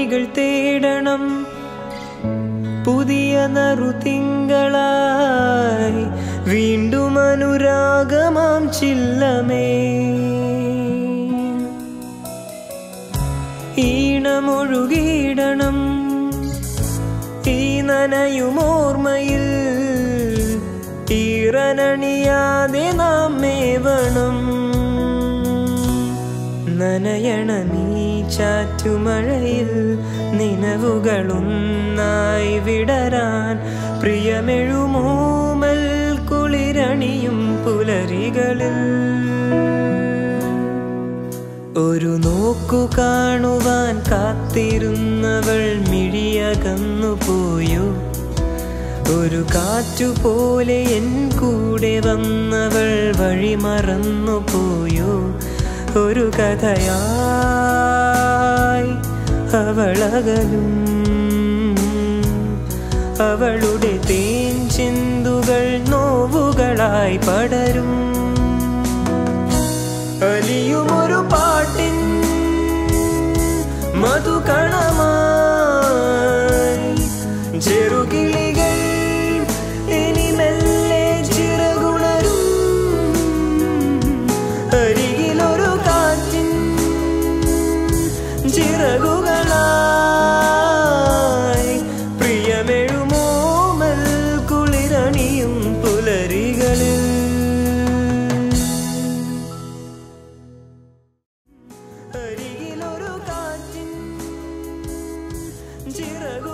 വഴികൾ തേടണം പുതിയ നറുതിങ്കളായി വീണ്ടും അനുരാഗമാം ചില്ലമേ ഈണമൊഴുകിയിടണം ഈ നനയുമോർമ്മയിൽ ഈറനണിയാതെ നാം മേവണം നനയണമീ ചാറ്റുമഴയിൽ നിലവുകളൊന്നായി വിടരാൻ പ്രിയമെഴുമോമൽ കുളിരണിയും പുലരികളിൽ ഒരു നോക്കു കാണുവാൻ കാത്തിരുന്നവൾ മിഴിയകന്നു പോയോ ഒരു കാറ്റുപോലെ എൻ കൂടെ വന്നവൾ വഴി മറന്നു പോയോ ഒരു കഥയായി അവളകലും അവളുടെ തേൻ ചിന്തുകൾ നോവുകളായി പടരും അലിയുമൊരു പാട്ടിൻ മധുകണമായി ചെറുകിളികൾ ഇനി മെല്ലെ ചിറകുണരും അരികിലൊരു കാറ്റിൻ ചിറകുകളായി പ്രിയമെഴുമോമൽ കുളിരണിയും പുലരികളിൽ അരികിലൊരു കാറ്റിൻ ചിറകു